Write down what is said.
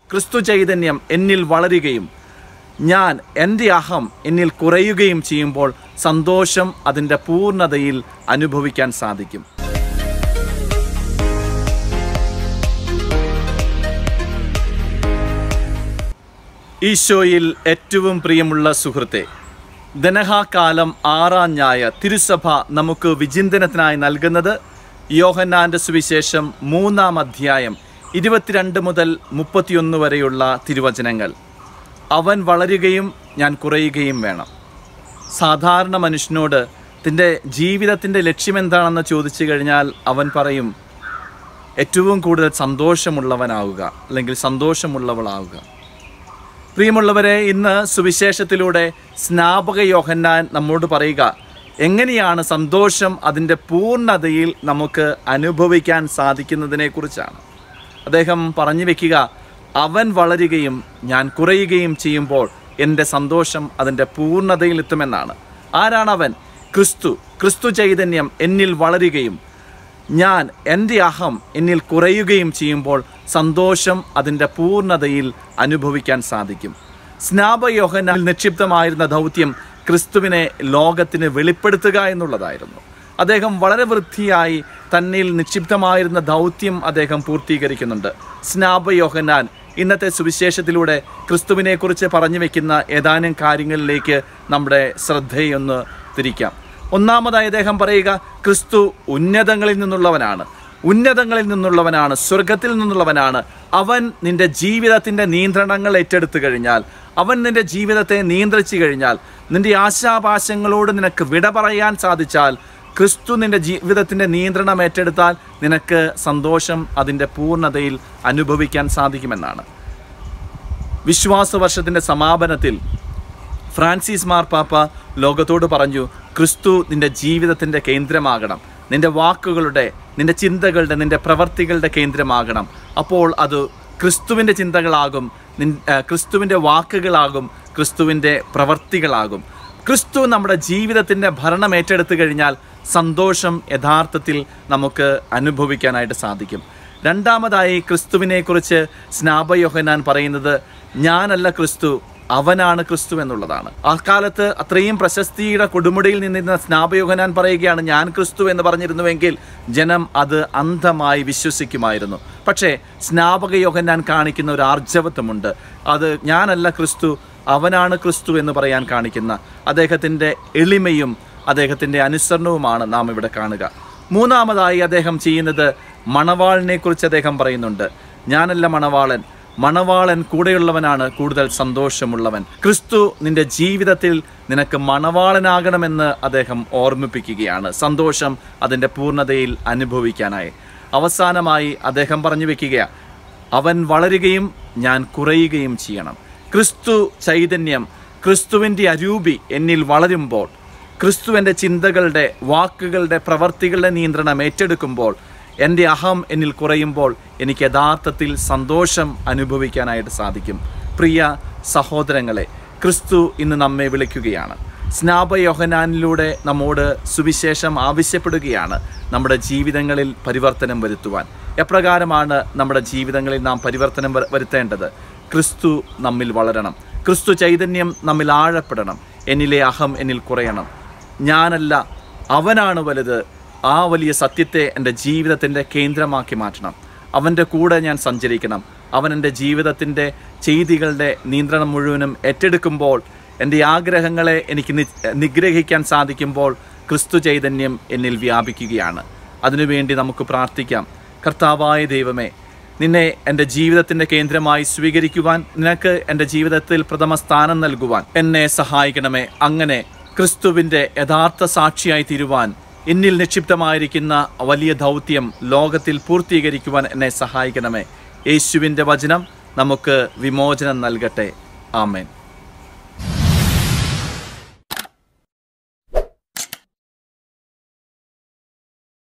ക്രിസ്തു ചൈതന്യം എന്നിൽ വളരുകയും ഞാൻ എൻ്റെ അഹം എന്നിൽ കുറയുകയും ചെയ്യുമ്പോൾ സന്തോഷം അതിൻ്റെ പൂർണ്ണതയിൽ അനുഭവിക്കാൻ സാധിക്കും ഈശോയിൽ ഏറ്റവും പ്രിയമുള്ള സുഹൃത്തെ ദനഹാകാലം ആറാം ഞായ തിരുസഭ നമുക്ക് വിചിന്തനത്തിനായി നൽകുന്നത് യോഹന്നാന്റെ സുവിശേഷം മൂന്നാം അധ്യായം ഇരുപത്തിരണ്ട് മുതൽ മുപ്പത്തിയൊന്ന് വരെയുള്ള തിരുവചനങ്ങൾ അവൻ വളരുകയും ഞാൻ കുറയുകയും വേണം സാധാരണ മനുഷ്യനോട് തൻ്റെ ജീവിതത്തിൻ്റെ ലക്ഷ്യമെന്താണെന്ന് ചോദിച്ചു കഴിഞ്ഞാൽ അവൻ പറയും ഏറ്റവും കൂടുതൽ സന്തോഷമുള്ളവനാവുക അല്ലെങ്കിൽ സന്തോഷമുള്ളവളാവുക പ്രിയമുള്ളവരെ ഇന്ന് സുവിശേഷത്തിലൂടെ സ്നാപക യോഹന്നാൻ നമ്മോട് പറയുക എങ്ങനെയാണ് സന്തോഷം അതിൻ്റെ പൂർണ്ണതയിൽ നമുക്ക് അനുഭവിക്കാൻ സാധിക്കുന്നതിനെ കുറിച്ചാണ് അദ്ദേഹം പറഞ്ഞു വെക്കുക അവൻ വളരുകയും ഞാൻ കുറയുകയും ചെയ്യുമ്പോൾ എൻ്റെ സന്തോഷം അതിൻ്റെ പൂർണ്ണതയിൽ എത്തുമെന്നാണ് ആരാണ് അവൻ ക്രിസ്തു ക്രിസ്തു ചൈതന്യം എന്നിൽ വളരുകയും ഞാൻ എൻ്റെ അഹം എന്നിൽ കുറയുകയും ചെയ്യുമ്പോൾ സന്തോഷം അതിൻ്റെ പൂർണ്ണതയിൽ അനുഭവിക്കാൻ സാധിക്കും സ്നാപയോഹനാൽ നിക്ഷിപ്തമായിരുന്ന ദൗത്യം ക്രിസ്തുവിനെ ലോകത്തിന് വെളിപ്പെടുത്തുക എന്നുള്ളതായിരുന്നു അദ്ദേഹം വളരെ വൃത്തിയായി തന്നിൽ നിക്ഷിപ്തമായിരുന്ന ദൗത്യം അദ്ദേഹം പൂർത്തീകരിക്കുന്നുണ്ട് സ്നാപയോഹനാൻ ഇന്നത്തെ സുവിശേഷത്തിലൂടെ ക്രിസ്തുവിനെക്കുറിച്ച് പറഞ്ഞു വെക്കുന്ന ഏതാനും കാര്യങ്ങളിലേക്ക് നമ്മുടെ ശ്രദ്ധയൊന്ന് തിരിക്കാം ഒന്നാമതായി അദ്ദേഹം പറയുക ക്രിസ്തു ഉന്നതങ്ങളിൽ നിന്നുള്ളവനാണ് ഉന്നതങ്ങളിൽ നിന്നുള്ളവനാണ് സ്വർഗത്തിൽ നിന്നുള്ളവനാണ് അവൻ നിന്റെ ജീവിതത്തിൻ്റെ നിയന്ത്രണങ്ങൾ ഏറ്റെടുത്തു കഴിഞ്ഞാൽ അവൻ നിന്റെ ജീവിതത്തെ നിയന്ത്രിച്ചു കഴിഞ്ഞാൽ നിന്റെ ആശാപാശങ്ങളോട് നിനക്ക് വിട പറയാൻ സാധിച്ചാൽ ക്രിസ്തു നിന്റെ ജീവിതത്തിൻ്റെ നിയന്ത്രണം ഏറ്റെടുത്താൽ നിനക്ക് സന്തോഷം അതിൻ്റെ പൂർണ്ണതയിൽ അനുഭവിക്കാൻ സാധിക്കുമെന്നാണ് വിശ്വാസ വർഷത്തിൻ്റെ സമാപനത്തിൽ ഫ്രാൻസിസ് മാർപ്പാപ്പ ലോകത്തോട് പറഞ്ഞു ക്രിസ്തു നിന്റെ ജീവിതത്തിൻ്റെ കേന്ദ്രമാകണം നിന്റെ വാക്കുകളുടെ നിന്റെ ചിന്തകളുടെ നിന്റെ പ്രവർത്തികളുടെ കേന്ദ്രമാകണം അപ്പോൾ അത് ക്രിസ്തുവിൻ്റെ ചിന്തകളാകും നിൻ ആ, ക്രിസ്തുവിൻ്റെ വാക്കുകളാകും ക്രിസ്തുവിൻ്റെ പ്രവർത്തികളാകും ക്രിസ്തു നമ്മുടെ ജീവിതത്തിൻ്റെ ഭരണം ഏറ്റെടുത്തു കഴിഞ്ഞാൽ സന്തോഷം യഥാർത്ഥത്തിൽ നമുക്ക് അനുഭവിക്കാനായിട്ട് സാധിക്കും രണ്ടാമതായി ക്രിസ്തുവിനെക്കുറിച്ച് സ്നാപയോഹനാൻ പറയുന്നത് ഞാനല്ല ക്രിസ്തു അവനാണ് ക്രിസ്തു എന്നുള്ളതാണ് ആ കാലത്ത് അത്രയും പ്രശസ്തിയുടെ കൊടുമുടിയിൽ നിന്നിരുന്ന സ്നാപയോഹനാൻ പറയുകയാണ് ഞാൻ ക്രിസ്തു എന്ന് പറഞ്ഞിരുന്നുവെങ്കിൽ ജനം അത് അന്ധമായി വിശ്വസിക്കുമായിരുന്നു പക്ഷേ സ്നാപക യോഹന്നാൻ കാണിക്കുന്ന ഒരു ആർജവത്വമുണ്ട് അത് ഞാനല്ല ക്രിസ്തു അവനാണ് ക്രിസ്തു എന്ന് പറയാൻ കാണിക്കുന്ന അദ്ദേഹത്തിൻ്റെ എളിമയും അദ്ദേഹത്തിൻ്റെ അനുസരണവുമാണ് നാം ഇവിടെ കാണുക മൂന്നാമതായി അദ്ദേഹം ചെയ്യുന്നത് മണവാളിനെ കുറിച്ച് അദ്ദേഹം പറയുന്നുണ്ട് ഞാനല്ല മണവാളൻ മണവാളൻ കൂടെയുള്ളവനാണ് കൂടുതൽ സന്തോഷമുള്ളവൻ ക്രിസ്തു നിന്റെ ജീവിതത്തിൽ നിനക്ക് മണവാളനാകണമെന്ന് അദ്ദേഹം ഓർമ്മിപ്പിക്കുകയാണ് സന്തോഷം അതിൻ്റെ പൂർണ്ണതയിൽ അനുഭവിക്കാനായി അവസാനമായി അദ്ദേഹം പറഞ്ഞു വെക്കുക അവൻ വളരുകയും ഞാൻ കുറയുകയും ചെയ്യണം ക്രിസ്തു ചൈതന്യം ക്രിസ്തുവിൻ്റെ അരൂപി എന്നിൽ വളരുമ്പോൾ ക്രിസ്തുവിൻ്റെ ചിന്തകളുടെ വാക്കുകളുടെ പ്രവർത്തികളുടെ നിയന്ത്രണം ഏറ്റെടുക്കുമ്പോൾ എൻ്റെ അഹം എന്നിൽ കുറയുമ്പോൾ എനിക്ക് യഥാർത്ഥത്തിൽ സന്തോഷം അനുഭവിക്കാനായിട്ട് സാധിക്കും പ്രിയ സഹോദരങ്ങളെ ക്രിസ്തു ഇന്ന് നമ്മെ വിളിക്കുകയാണ് സ്നാപയോഹനാനിലൂടെ നമ്മോട് സുവിശേഷം ആവശ്യപ്പെടുകയാണ് നമ്മുടെ ജീവിതങ്ങളിൽ പരിവർത്തനം വരുത്തുവാൻ എപ്രകാരമാണ് നമ്മുടെ ജീവിതങ്ങളിൽ നാം പരിവർത്തനം വര- വരുത്തേണ്ടത് ക്രിസ്തു നമ്മിൽ വളരണം ക്രിസ്തു ചൈതന്യം നമ്മിൽ ആഴപ്പെടണം എന്നിലെ അഹം എന്നിൽ കുറയണം ഞാനല്ല അവനാണ് വലുത് ആ വലിയ സത്യത്തെ എൻ്റെ ജീവിതത്തിൻ്റെ കേന്ദ്രമാക്കി മാറ്റണം അവൻ്റെ കൂടെ ഞാൻ സഞ്ചരിക്കണം അവൻ എൻ്റെ ജീവിതത്തിൻ്റെ ചെയ്തികളുടെ നിയന്ത്രണം മുഴുവനും ഏറ്റെടുക്കുമ്പോൾ എൻ്റെ ആഗ്രഹങ്ങളെ എനിക്ക് നി- നിഗ്രഹിക്കാൻ സാധിക്കുമ്പോൾ ക്രിസ്തു ചൈതന്യം എന്നിൽ വ്യാപിക്കുകയാണ് അതിനുവേണ്ടി നമുക്ക് പ്രാർത്ഥിക്കാം കർത്താവായ ദൈവമേ നിന്നെ എൻ്റെ ജീവിതത്തിൻ്റെ കേന്ദ്രമായി സ്വീകരിക്കുവാൻ നിനക്ക് എൻ്റെ ജീവിതത്തിൽ പ്രഥമ സ്ഥാനം നൽകുവാൻ എന്നെ സഹായിക്കണമേ അങ്ങനെ ക്രിസ്തുവിൻ്റെ യഥാർത്ഥ സാക്ഷിയായി തീരുവാൻ എന്നിൽ നിക്ഷിപ്തമായിരിക്കുന്ന വലിയ ദൗത്യം ലോകത്തിൽ പൂർത്തീകരിക്കുവാൻ എന്നെ സഹായിക്കണമേ യേശുവിൻ്റെ വചനം നമുക്ക് വിമോചനം നൽകട്ടെ ആമേൻ